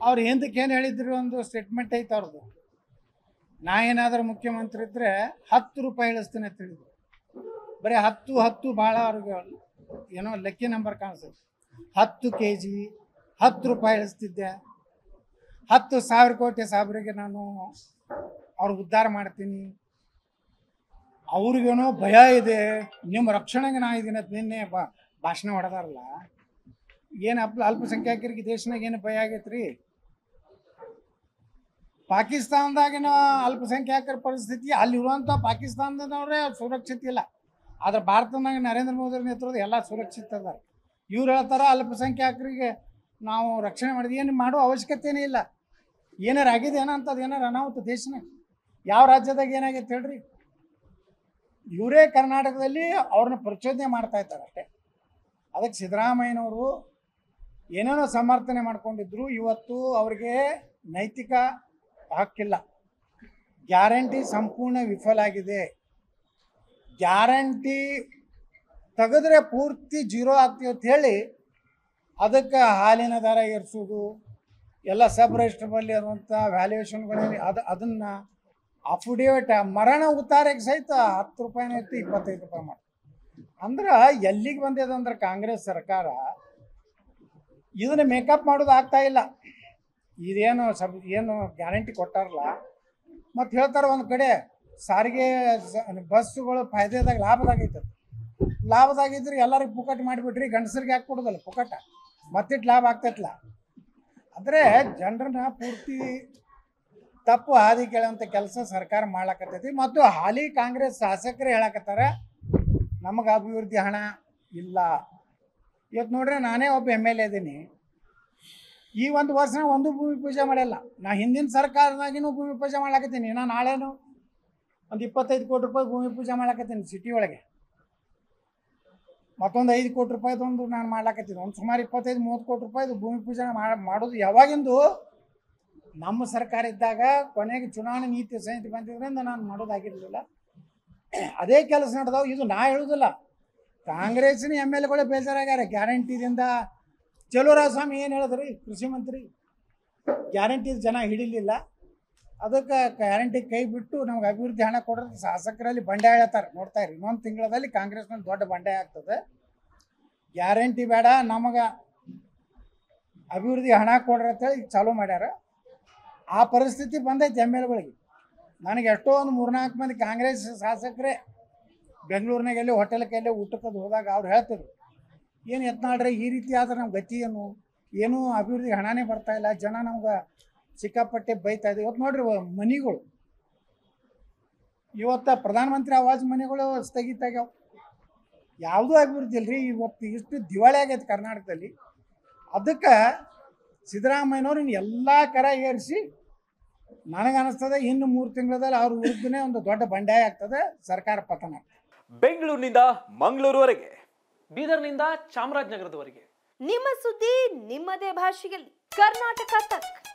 ಅವ್ರು ಹಿಂದಕ್ಕೆ ಏನು ಹೇಳಿದ್ರು ಒಂದು ಸ್ಟೇಟ್ಮೆಂಟ್ ಐತೆ ಅವ್ರದ್ದು ನಾ ಏನಾದರೂ ಮುಖ್ಯಮಂತ್ರಿ ಇದ್ದರೆ ಹತ್ತು ರೂಪಾಯಿ ಇಳಿಸ್ತೀನಿ ಅಂತ ಹೇಳಿದ್ರು ಬರೀ ಹತ್ತು ಹತ್ತು ಭಾಳ ಅವ್ರಿಗೆ ಏನೋ ಲೆಕ್ಕಿ ನಂಬರ್ ಕಾಣಿಸ್ತದೆ ಹತ್ತು ಕೆ ಜಿ ಹತ್ತು ರೂಪಾಯಿ ಇಳಿಸ್ತಿದ್ದೆ ಹತ್ತು ಸಾವಿರ ಕೋಟಿ ಸಾಬ್ರಿಗೆ ನಾನು ಅವ್ರಿಗೆ ಉದ್ಧಾರ ಮಾಡ್ತೀನಿ ಅವ್ರಿಗೇನೋ ಭಯ ಇದೆ ನಿಮ್ಮ ರಕ್ಷಣೆಗೆ ನಾ ಇದೀನಿ ಅಂತ ನಿನ್ನೆ ಬಾ ಭಾಷಣ ಹೊಡೆದಾರಲ್ಲ ಏನು ಅಲ್ಪ ಅಲ್ಪಸಂಖ್ಯಾತರಿಗೆ ದೇಶನಾಗ ಏನು ಭಯ ಆಗೈತೆ ರೀ ಪಾಕಿಸ್ತಾನದಾಗಿನ ಅಲ್ಪಸಂಖ್ಯಾತರ ಪರಿಸ್ಥಿತಿ ಅಲ್ಲಿರುವಂಥ ಪಾಕಿಸ್ತಾನದವ್ರೇ ಸುರಕ್ಷಿತ ಇಲ್ಲ ಆದ್ರೆ ಭಾರತದಾಗ ನರೇಂದ್ರ ಮೋದಿ ನೇತೃತ್ವದ ಎಲ್ಲ ಸುರಕ್ಷಿತ ಅದಾರ ಇವ್ರು ಹೇಳ್ತಾರ ಅಲ್ಪಸಂಖ್ಯಾತರಿಗೆ ನಾವು ರಕ್ಷಣೆ ಮಾಡಿದ್ವಿ ಏನು ಮಾಡೋ ಅವಶ್ಯಕತೆನೇ ಇಲ್ಲ ಏನಾರು ಆಗಿದೆ ಏನಂತದ್ದು ಏನಾರು ಅನಾಹುತ ದೇಶನಾಗ ಯಾವ ರಾಜ್ಯದಾಗ ಏನಾಗೈತೆ ಹೇಳ್ರಿ ಇವರೇ ಕರ್ನಾಟಕದಲ್ಲಿ ಅವ್ರನ್ನ ಪ್ರಚೋದನೆ ಮಾಡ್ತಾ ಇದ್ದಾರೆ ಅಷ್ಟೇ ಅದಕ್ಕೆ ಸಿದ್ದರಾಮಯ್ಯನವರು ಏನೇನೋ ಸಮರ್ಥನೆ ಮಾಡ್ಕೊಂಡಿದ್ರು ಇವತ್ತು ಅವ್ರಿಗೆ ನೈತಿಕ ಹಕ್ಕಿಲ್ಲ ಗ್ಯಾರಂಟಿ ಸಂಪೂರ್ಣ ವಿಫಲ ಆಗಿದೆ ಗ್ಯಾರಂಟಿ ತೆಗೆದ್ರೆ ಪೂರ್ತಿ ಜೀರೋ ಆಗ್ತೀವಿ ಅಂತ ಹೇಳಿ ಅದಕ್ಕೆ ಹಾಲಿನ ದರ ಏರಿಸೋದು ಎಲ್ಲ ಸಬ್ ರಿಜಿಸ್ಟರ್ಬಲ್ಲಿ ಇರುವಂಥ ವ್ಯಾಲ್ಯೂಯೇಷನ್ಗಳಲ್ಲಿ ಅದು ಅದನ್ನು ಅಫಿಡೇವಿಟ್ ಮರಣ ಉತ್ತಾರಕ್ಕೆ ಸಹಿತ ಹತ್ತು ರೂಪಾಯಿನ ಇತ್ತು ಇಪ್ಪತ್ತೈದು ರೂಪಾಯಿ ಮಾಡಿ ಅಂದ್ರೆ ಎಲ್ಲಿಗೆ ಬಂದಿದೆ ಅಂದ್ರೆ ಕಾಂಗ್ರೆಸ್ ಸರ್ಕಾರ ಇದನ್ನ ಮೇಕಪ್ ಮಾಡೋದು ಆಗ್ತಾ ಇಲ್ಲ ಇದೇನು ಸಬ್ ಏನು ಗ್ಯಾರಂಟಿ ಕೊಟ್ಟಾರಲ್ಲ ಮತ್ತು ಹೇಳ್ತಾರೆ ಒಂದು ಕಡೆ ಸಾರಿಗೆ ಸ- ಬಸ್ಸುಗಳು ಫಾಯ್ದೆದಾಗ ಲಾಭದಾಗೈತೆ ಲಾಭದಾಗಿದ್ರೆ ಎಲ್ಲರಿಗೆ ಪುಕಟ್ ಮಾಡಿಬಿಟ್ರಿ ಗಂಡಸರಿಗೆ ಹಾಕಿ ಕೊಡೋದಲ್ಲ ಪುಕಟ ಮತ್ತಿಟ್ಟು ಲಾಭ ಆಗ್ತೈತಲ್ಲ ಅಂದರೆ ಜನರನ್ನ ಪೂರ್ತಿ ತಪ್ಪು ಹಾದಿ ಕೇಳುವಂಥ ಕೆಲಸ ಸರ್ಕಾರ ಮಾಡ್ಲಕತ್ತೈತಿ ಮತ್ತು ಹಾಲಿ ಕಾಂಗ್ರೆಸ್ ಶಾಸಕರೇ ಹೇಳಕತ್ತಾರ ನಮಗೆ ಅಭಿವೃದ್ಧಿ ಹಣ ಇಲ್ಲ ಇವತ್ತು ನೋಡ್ರೆ ನಾನೇ ಒಬ್ಬ ಎಮ್ ಎಲ್ ಎ ಇದ್ದೀನಿ ಈ ಒಂದು ವರ್ಷ ಒಂದು ಭೂಮಿ ಪೂಜೆ ಮಾಡಿಲ್ಲ ನಾ ಹಿಂದಿನ ಸರ್ಕಾರದಾಗಿನೂ ಭೂಮಿ ಪೂಜೆ ಮಾಡ್ಲಾಕತ್ತೀನಿ ನಾ ನಾಳೆನು ಒಂದು ಇಪ್ಪತ್ತೈದು ಕೋಟಿ ರೂಪಾಯಿ ಭೂಮಿ ಪೂಜೆ ಮಾಡ್ಲಾಕತ್ತೀನಿ ಸಿಟಿ ಒಳಗೆ ಮತ್ತೊಂದು ಐದು ಕೋಟಿ ರೂಪಾಯಿದೊಂದು ನಾನು ಮಾಡ್ಲಾಕತ್ತೀನಿ ಒಂದು ಸುಮಾರು ಇಪ್ಪತ್ತೈದು ಮೂವತ್ತು ಕೋಟಿ ರೂಪಾಯಿದು ಭೂಮಿ ಪೂಜೆ ಮಾಡ್- ಮಾಡೋದು ಯಾವಾಗಿಂದು ನಮ್ಮ ಸರ್ಕಾರ ಇದ್ದಾಗ ಕೊನೆಗೆ ಚುನಾವಣೆ ನೀತಿ ಸಂಹಿತೆ ಬಂದಿದ್ರಿಂದ ನಾನು ಮಾಡೋದಾಗಿರಲಿಲ್ಲ ಅದೇ ಕೆಲಸ ನಡೆದವು ಇದು ನಾ ಹೇಳುದಿಲ್ಲ ಕಾಂಗ್ರೆಸ್ಸಿನ ಎಮ್ ಎಲ್ ಎಗಳೇ ಬೇಜಾರಾಗ್ಯಾರ ಗ್ಯಾರಂಟಿದಿಂದ ಸ್ವಾಮಿ ಏನು ಹೇಳಿದ್ರಿ ಕೃಷಿ ಮಂತ್ರಿ ಗ್ಯಾರಂಟಿ ಜನ ಹಿಡಿಲಿಲ್ಲ ಅದಕ್ಕೆ ಗ್ಯಾರಂಟಿ ಕೈ ಬಿಟ್ಟು ನಮ್ಗೆ ಅಭಿವೃದ್ಧಿ ಹಣ ಕೊಡೋದು ಶಾಸಕರಲ್ಲಿ ಬಂಡಾಯ ಹೇಳ್ತಾರೆ ನೋಡ್ತಾ ಇರಿ ಇನ್ನೊಂದು ತಿಂಗಳಲ್ಲಿ ಕಾಂಗ್ರೆಸ್ನಲ್ಲಿ ದೊಡ್ಡ ಬಂಡಾಯ ಆಗ್ತದೆ ಗ್ಯಾರಂಟಿ ಬೇಡ ನಮಗೆ ಅಭಿವೃದ್ಧಿ ಹಣ ಕೊಡ್ರಿ ಅಂತೇಳಿ ಚಾಲೂ ಮಾಡ್ಯಾರ ಆ ಪರಿಸ್ಥಿತಿ ಬಂದೈತೆ ಎಮ್ ಎಲ್ ಗಳಿಗೆ ನನಗೆ ಎಷ್ಟೋ ಒಂದು ಮೂರ್ನಾಲ್ಕು ಮಂದಿ ಕಾಂಗ್ರೆಸ್ ಶಾಸಕರೇ ಬೆಂಗಳೂರಿನಾಗ ಎಲ್ಲಿ ಹೋಟೆಲ್ಗೆ ಎಲ್ಲಿ ಊಟಕ್ಕದು ಹೋದಾಗ ಅವ್ರು ಹೇಳ್ತಿದ್ರು ಏನು ಯತ್ನಾಳ್ರೆ ಈ ರೀತಿ ಆದ್ರೆ ನಮ್ಮ ಗತಿ ಏನು ಏನೂ ಅಭಿವೃದ್ಧಿ ಹಣನೇ ಬರ್ತಾ ಇಲ್ಲ ಜನ ನಮ್ಗೆ ಸಿಕ್ಕಾಪಟ್ಟೆ ಬೈತಾ ಇದೆ ಇವತ್ತು ನೋಡ್ರಿ ವ- ಮನಿಗಳು ಇವತ್ತು ಪ್ರಧಾನಮಂತ್ರಿ ಆವಾಸ್ ಮನೆಗಳು ಸ್ಥಗಿತ ಆಗ್ಯಾವ ಯಾವುದೂ ಅಭಿವೃದ್ಧಿ ಇಲ್ರಿ ಇವತ್ತು ಇಷ್ಟು ದಿವಾಳಿ ಆಗೈತೆ ಕರ್ನಾಟಕದಲ್ಲಿ ಅದಕ್ಕೆ ಸಿದ್ದರಾಮಯ್ಯನವ್ರು ಇನ್ನು ಎಲ್ಲ ಕರ ಏರಿಸಿ ನನಗನ್ನಿಸ್ತದೆ ಇನ್ನು ಮೂರು ತಿಂಗಳಲ್ಲಿ ಅವ್ರ ವಿರುದ್ಧನೇ ಒಂದು ದೊಡ್ಡ ಬಂಡಾಯ ಆಗ್ತದೆ ಸರ್ಕಾರ ಪತನ ಆಗ್ತದೆ. ಬೆಂಗಳೂರಿನಿಂದ ಮಂಗಳೂರುವರೆಗೆ ಬೀದರ್ನಿಂದ ಚಾಮರಾಜನಗರದವರೆಗೆ ನಿಮ್ಮ ಸುದ್ದಿ ನಿಮ್ಮದೇ ಭಾಷೆಯಲ್ಲಿ ಕರ್ನಾಟಕ ತಕ್